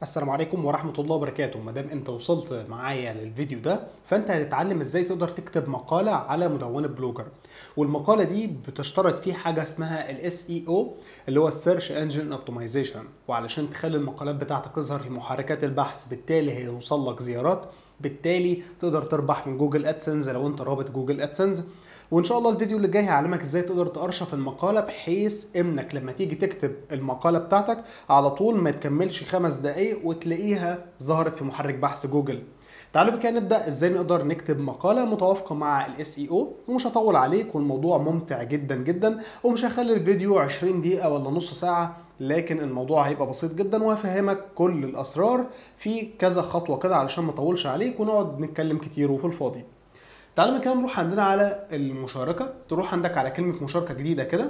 السلام عليكم ورحمة الله وبركاته ما دام انت وصلت معايا للفيديو ده فانت هتتعلم ازاي تقدر تكتب مقالة على مدونة بلوجر والمقالة دي بتشترط فيه حاجة اسمها ال SEO اللي هو السيرش انجن اوبتمايزيشن وعلشان تخلي المقالات بتاعتك تظهر في محركات البحث بالتالي هيوصل لك زيارات بالتالي تقدر تربح من جوجل ادسنس لو انت رابط جوجل ادسنس وان شاء الله الفيديو اللي جاي هيعلمك ازاي تقدر تارشف المقاله بحيث انك لما تيجي تكتب المقاله بتاعتك على طول ما تكملش خمس دقايق وتلاقيها ظهرت في محرك بحث جوجل تعالوا بقى نبدا ازاي نقدر نكتب مقاله متوافقه مع الاس اي او ومش هطول عليك والموضوع ممتع جدا جدا ومش هخلي الفيديو 20 دقيقه ولا نص ساعه لكن الموضوع هيبقى بسيط جدا وهفهمك كل الاسرار في كذا خطوه كده علشان ما اطولش عليك ونقعد نتكلم كتير وفي الفاضي تعالى كده نروح عندنا على المشاركة تروح عندك على كلمة مشاركة جديدة كده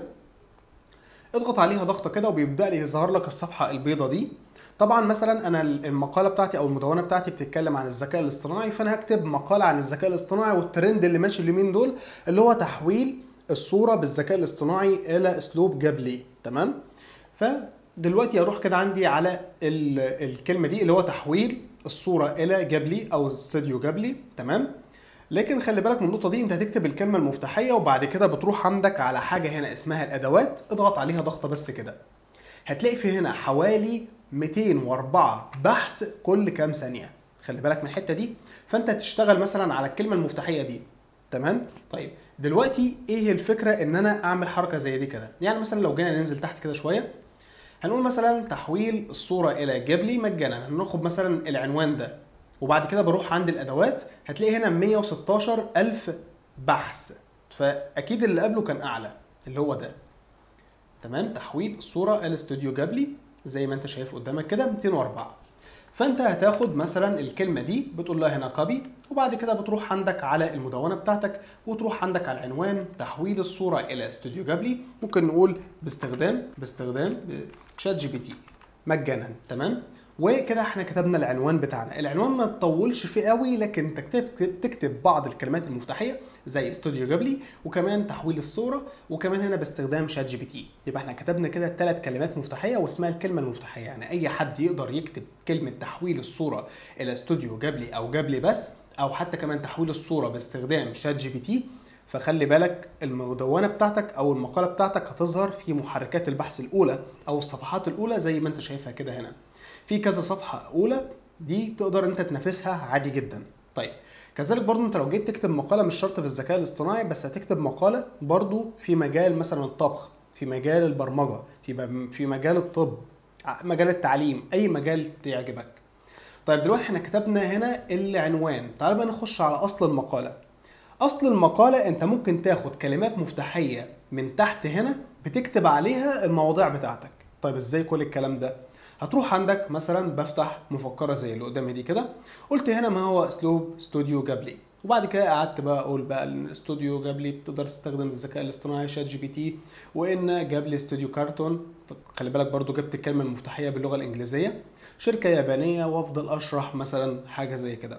اضغط عليها ضغطة كده وبيبدأ لي يظهر لك الصفحة البيضة دي طبعا مثلا انا المقالة بتاعتي او المدونة بتاعتي بتتكلم عن الذكاء الاصطناعي فانا هكتب مقالة عن الذكاء الاصطناعي والترند اللي ماشي اليومين دول اللي هو تحويل الصورة بالذكاء الاصطناعي الى اسلوب جبلي تمام فدلوقتي اروح كده عندي على الكلمة دي اللي هو تحويل الصورة الى جبلي او استوديو جبلي تمام لكن خلي بالك من النقطه دي انت هتكتب الكلمه المفتاحيه وبعد كده بتروح عندك على حاجه هنا اسمها الادوات اضغط عليها ضغطه بس كده هتلاقي في هنا حوالي 204 بحث كل كام ثانيه خلي بالك من الحته دي فانت هتشتغل مثلا على الكلمه المفتاحيه دي تمام طيب دلوقتي ايه الفكره ان انا اعمل حركه زي دي كده يعني مثلا لو جينا ننزل تحت كده شويه هنقول مثلا تحويل الصوره الى جبلي مجانا هناخد مثلا العنوان ده وبعد كده بروح عند الادوات هتلاقي هنا 116 الف بحث فاكيد اللي قبله كان اعلى اللي هو ده تمام تحويل الصوره الاستوديو جابلي زي ما انت شايف قدامك كده 204 فانت هتاخد مثلا الكلمه دي بتقول لها هنا كوبي وبعد كده بتروح عندك على المدونه بتاعتك وتروح عندك على العنوان تحويل الصوره الى استوديو جابلي ممكن نقول باستخدام باستخدام شات جي بي تي مجانا تمام وكده احنا كتبنا العنوان بتاعنا العنوان ما تطولش فيه قوي لكن انت تكتب, تكتب بعض الكلمات المفتاحيه زي استوديو جابلي وكمان تحويل الصوره وكمان هنا باستخدام شات جي بي تي يبقى احنا كتبنا كده ثلاث كلمات مفتاحيه واسمها الكلمه المفتاحيه يعني اي حد يقدر يكتب كلمه تحويل الصوره الى استوديو جابلي او جابلي بس او حتى كمان تحويل الصوره باستخدام شات جي بي تي فخلي بالك المدونه بتاعتك او المقاله بتاعتك هتظهر في محركات البحث الاولى او الصفحات الاولى زي ما انت شايفها كده هنا في كذا صفحه اولى دي تقدر انت تنافسها عادي جدا طيب كذلك برضو انت لو جيت تكتب مقاله مش شرط في الذكاء الاصطناعي بس هتكتب مقاله برضو في مجال مثلا الطبخ في مجال البرمجه في في مجال الطب مجال التعليم اي مجال يعجبك طيب دلوقتي احنا كتبنا هنا العنوان تعال بقى نخش على اصل المقاله اصل المقاله انت ممكن تاخد كلمات مفتاحيه من تحت هنا بتكتب عليها المواضيع بتاعتك طيب ازاي كل الكلام ده هتروح عندك مثلا بفتح مفكره زي اللي قدامي دي كده قلت هنا ما هو اسلوب استوديو جابلي وبعد كده قعدت بقى اقول بقى ان استوديو جابلي بتقدر تستخدم الذكاء الاصطناعي شات جي بي تي وان جابلي استوديو كارتون خلي بالك برضو جبت الكلمه المفتاحيه باللغه الانجليزيه شركه يابانيه وافضل اشرح مثلا حاجه زي كده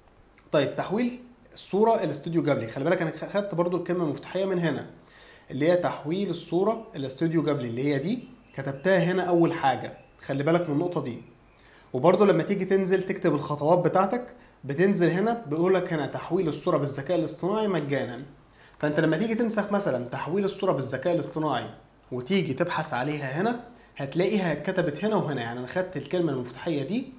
طيب تحويل الصوره الاستوديو جابلي خلي بالك انا خدت برضو الكلمه المفتاحيه من هنا اللي هي تحويل الصوره الاستوديو جابلي اللي هي دي كتبتها هنا اول حاجه خلي بالك من النقطة دي وبرضه لما تيجي تنزل تكتب الخطوات بتاعتك بتنزل هنا بيقول لك هنا تحويل الصورة بالذكاء الاصطناعي مجانا فانت لما تيجي تنسخ مثلا تحويل الصورة بالذكاء الاصطناعي وتيجي تبحث عليها هنا هتلاقيها كتبت هنا وهنا يعني انا خدت الكلمة المفتاحية دي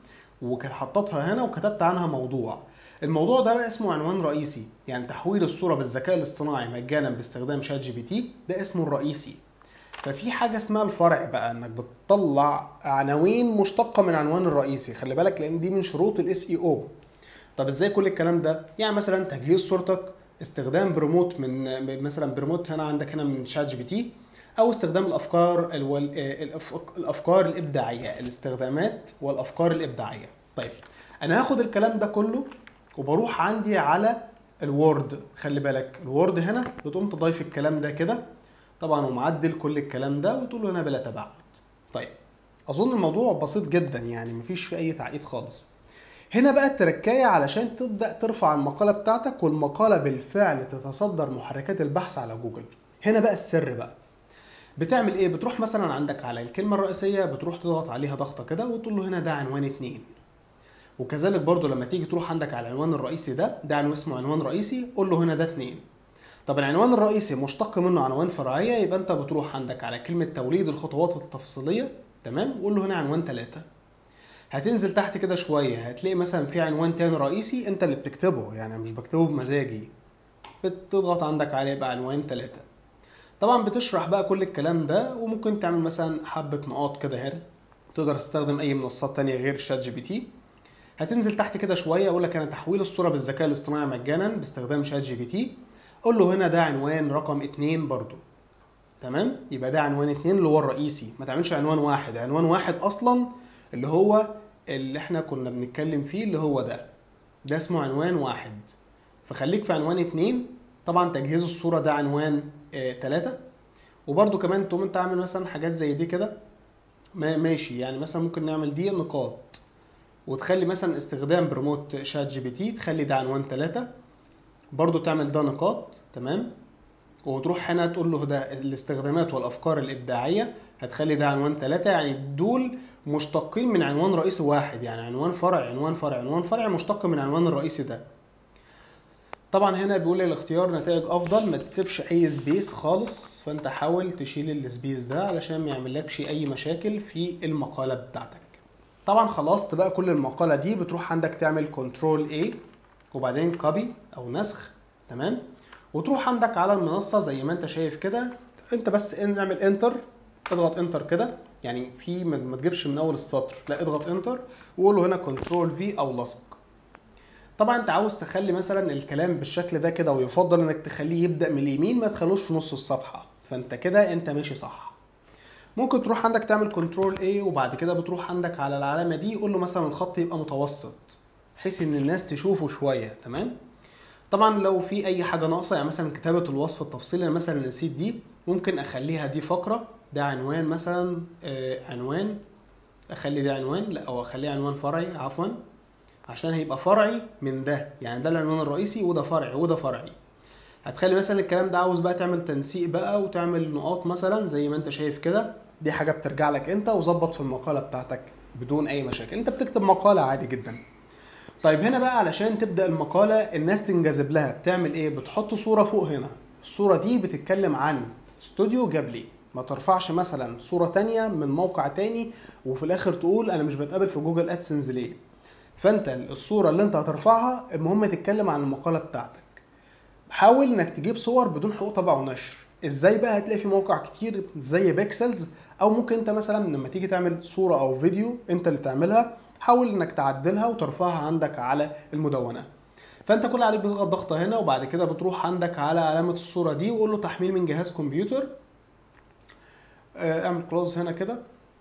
وحطيتها هنا وكتبت عنها موضوع الموضوع ده بقى اسمه عنوان رئيسي يعني تحويل الصورة بالذكاء الاصطناعي مجانا باستخدام شات جي بي تي ده اسمه الرئيسي ففي حاجه اسمها الفرع بقى انك بتطلع عناوين مشتقه من عنوان الرئيسي خلي بالك لان دي من شروط الاس اي او طب ازاي كل الكلام ده يعني مثلا تجهيز صورتك استخدام بروموت من مثلا بروموت هنا عندك هنا من شات جي بي تي او استخدام الافكار الافكار الابداعيه الاستخدامات والافكار الابداعيه طيب انا هاخد الكلام ده كله وبروح عندي على الوورد خلي بالك الوورد هنا بتقوم تضيف الكلام ده كده طبعا ومعدل كل الكلام ده وتقول له هنا بلا تباعد طيب اظن الموضوع بسيط جدا يعني مفيش فيه اي تعقيد خالص هنا بقى التركايه علشان تبدا ترفع المقاله بتاعتك والمقاله بالفعل تتصدر محركات البحث على جوجل هنا بقى السر بقى بتعمل ايه بتروح مثلا عندك على الكلمه الرئيسيه بتروح تضغط عليها ضغطه كده وتقول له هنا ده عنوان اتنين وكذلك برضو لما تيجي تروح عندك على العنوان الرئيسي ده ده عنوان اسمه عنوان رئيسي قول له هنا ده اتنين طب العنوان الرئيسي مشتق منه عنوان فرعيه يبقى انت بتروح عندك على كلمه توليد الخطوات التفصيليه تمام وقول له هنا عنوان ثلاثة هتنزل تحت كده شويه هتلاقي مثلا في عنوان تاني رئيسي انت اللي بتكتبه يعني مش بكتبه بمزاجي بتضغط عندك عليه يبقى عنوان ثلاثة طبعا بتشرح بقى كل الكلام ده وممكن تعمل مثلا حبة نقاط كده هنا تقدر تستخدم اي منصات تانية غير شات جي بي تي هتنزل تحت كده شوية اقول لك انا تحويل الصورة بالذكاء الاصطناعي مجانا باستخدام شات جي بي تي قول له هنا ده عنوان رقم اتنين برضو تمام يبقى ده عنوان اتنين اللي هو الرئيسي ما تعملش عنوان واحد عنوان واحد اصلا اللي هو اللي احنا كنا بنتكلم فيه اللي هو ده ده اسمه عنوان واحد فخليك في عنوان اتنين طبعا تجهيز الصورة ده عنوان اه تلاتة وبرده كمان تقوم انت عامل مثلا حاجات زي دي كده ما- ماشي يعني مثلا ممكن نعمل دي نقاط وتخلي مثلا استخدام بريموت شات جي بي تي تخلي ده عنوان تلاتة برضو تعمل ده نقاط تمام وتروح هنا تقول له ده الاستخدامات والافكار الابداعيه هتخلي ده عنوان ثلاثة يعني دول مشتقين من عنوان رئيسي واحد يعني عنوان فرع عنوان فرع عنوان فرع مشتق من عنوان الرئيسي ده طبعا هنا بيقول لي الاختيار نتائج افضل ما تسيبش اي سبيس خالص فانت حاول تشيل السبيس ده علشان ما يعملكش اي مشاكل في المقاله بتاعتك طبعا خلصت بقى كل المقاله دي بتروح عندك تعمل كنترول A وبعدين كوبي او نسخ تمام وتروح عندك على المنصه زي ما انت شايف كده انت بس ان اعمل انتر اضغط انتر كده يعني في ما ما تجيبش من اول السطر لا اضغط انتر وقول له هنا كنترول في او لصق طبعا انت عاوز تخلي مثلا الكلام بالشكل ده كده ويفضل انك تخليه يبدا من اليمين ما تخلوش في نص الصفحه فانت كده انت ماشي صح ممكن تروح عندك تعمل كنترول A وبعد كده بتروح عندك على العلامه دي قول له مثلا الخط يبقى متوسط بحيث ان الناس تشوفه شويه تمام طبعا لو في اي حاجه ناقصه يعني مثلا كتابه الوصف التفصيلي انا مثلا نسيت دي ممكن اخليها دي فقره ده عنوان مثلا آه عنوان اخلي ده عنوان لا او اخليه عنوان فرعي عفوا عشان هيبقى فرعي من ده يعني ده العنوان الرئيسي وده فرعي وده فرعي هتخلي مثلا الكلام ده عاوز بقى تعمل تنسيق بقى وتعمل نقاط مثلا زي ما انت شايف كده دي حاجه بترجع لك انت وظبط في المقاله بتاعتك بدون اي مشاكل انت بتكتب مقاله عادي جدا طيب هنا بقى علشان تبدا المقاله الناس تنجذب لها بتعمل ايه بتحط صوره فوق هنا الصوره دي بتتكلم عن استوديو جابلي ما ترفعش مثلا صوره تانية من موقع تاني وفي الاخر تقول انا مش بتقابل في جوجل ادسنس ليه فانت الصوره اللي انت هترفعها المهم تتكلم عن المقاله بتاعتك حاول انك تجيب صور بدون حقوق طبع ونشر ازاي بقى هتلاقي في مواقع كتير زي بيكسلز او ممكن انت مثلا لما تيجي تعمل صوره او فيديو انت اللي تعملها حاول انك تعدلها وترفعها عندك على المدونه فانت كل اللي عليك بتضغط ضغطه هنا وبعد كده بتروح عندك على علامه الصوره دي وقول له تحميل من جهاز كمبيوتر آه، اعمل كلوز هنا كده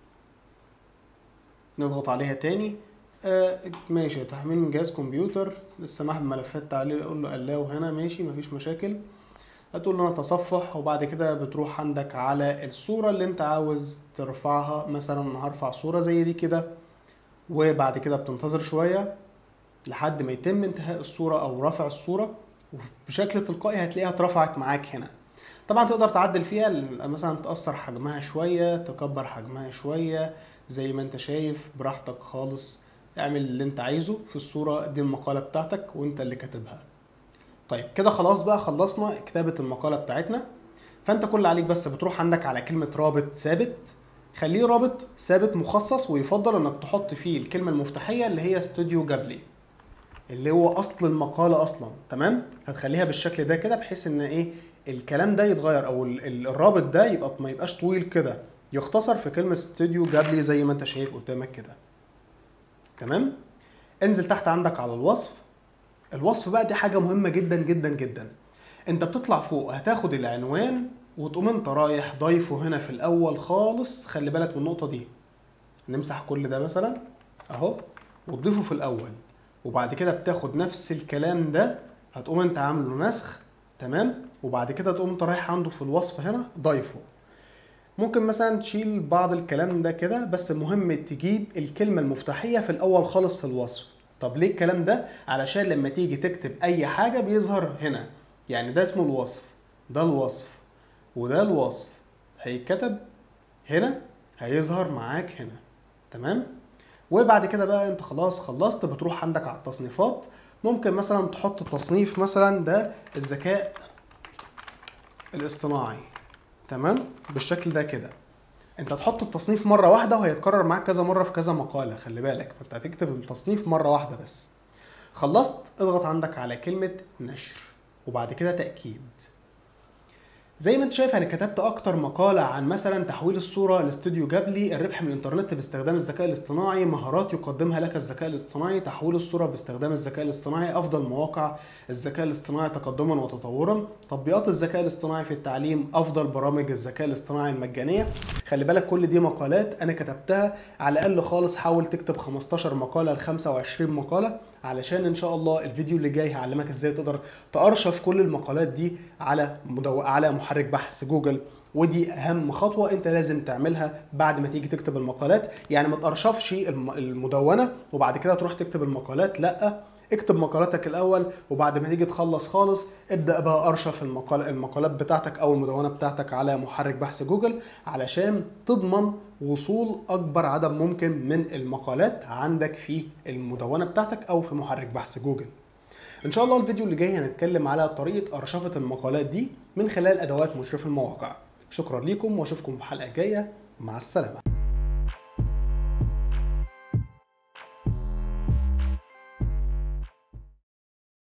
نضغط عليها تاني آه ماشي تحميل من جهاز كمبيوتر السماح بملفات تعليق اقول له allow هنا ماشي مفيش مشاكل هتقول له انا تصفح وبعد كده بتروح عندك على الصورة اللي انت عاوز ترفعها مثلا انا هرفع صورة زي دي كده وبعد كده بتنتظر شوية لحد ما يتم انتهاء الصورة او رفع الصورة وبشكل تلقائي هتلاقيها اترفعت معاك هنا طبعا تقدر تعدل فيها مثلا تقصر حجمها شوية تكبر حجمها شوية زي ما انت شايف براحتك خالص اعمل اللي انت عايزه في الصورة دي المقالة بتاعتك وانت اللي كاتبها طيب كده خلاص بقى خلصنا كتابة المقالة بتاعتنا فانت كل اللي عليك بس بتروح عندك على كلمة رابط ثابت خليه رابط ثابت مخصص ويفضل انك تحط فيه الكلمة المفتاحية اللي هي استوديو جابلي اللي هو اصل المقالة اصلا تمام هتخليها بالشكل ده كده بحيث ان ايه الكلام ده يتغير او ال- ال- الرابط ده يبقى ما يبقاش طويل كده يختصر في كلمة استوديو جابلي زي ما انت شايف قدامك كده تمام انزل تحت عندك على الوصف الوصف بقى دي حاجة مهمة جدا جدا جدا انت بتطلع فوق هتاخد العنوان وتقوم انت رايح ضايفه هنا في الاول خالص خلي بالك من النقطة دي نمسح كل ده مثلا اهو وتضيفه في الاول وبعد كده بتاخد نفس الكلام ده هتقوم انت عامله نسخ تمام وبعد كده تقوم انت رايح عنده في الوصف هنا ضايفه ممكن مثلا تشيل بعض الكلام ده كده بس المهم تجيب الكلمة المفتاحية في الأول خالص في الوصف طب ليه الكلام ده؟ علشان لما تيجي تكتب أي حاجة بيظهر هنا يعني ده اسمه الوصف ده الوصف وده الوصف هيتكتب هنا هيظهر معاك هنا تمام وبعد كده بقى انت خلاص خلصت بتروح عندك على التصنيفات ممكن مثلا تحط تصنيف مثلا ده الذكاء الاصطناعي تمام بالشكل ده كده انت تحط التصنيف مره واحده وهيتكرر معاك كذا مره في كذا مقاله خلي بالك فانت هتكتب التصنيف مره واحده بس خلصت اضغط عندك على كلمه نشر وبعد كده تاكيد زي ما انت شايف انا كتبت اكتر مقاله عن مثلا تحويل الصوره لاستوديو جابلي الربح من الانترنت باستخدام الذكاء الاصطناعي مهارات يقدمها لك الذكاء الاصطناعي تحويل الصوره باستخدام الذكاء الاصطناعي افضل مواقع الذكاء الاصطناعي تقدما وتطورا تطبيقات الذكاء الاصطناعي في التعليم افضل برامج الذكاء الاصطناعي المجانيه خلي بالك كل دي مقالات انا كتبتها على الاقل خالص حاول تكتب 15 مقاله ل 25 مقاله علشان ان شاء الله الفيديو اللي جاي هعلمك ازاي تقدر تارشف كل المقالات دي على مدو... على محرك بحث جوجل ودي اهم خطوه انت لازم تعملها بعد ما تيجي تكتب المقالات يعني ما تارشفش الم- المدونه وبعد كده تروح تكتب المقالات لا اكتب مقالاتك الاول وبعد ما تيجي تخلص خالص ابدا بقى ارشف المقال المقالات بتاعتك او المدونه بتاعتك على محرك بحث جوجل علشان تضمن وصول اكبر عدد ممكن من المقالات عندك في المدونه بتاعتك او في محرك بحث جوجل ان شاء الله الفيديو اللي جاي هنتكلم على طريقه ارشفه المقالات دي من خلال ادوات مشرف المواقع شكرا لكم واشوفكم في حلقه جايه مع السلامه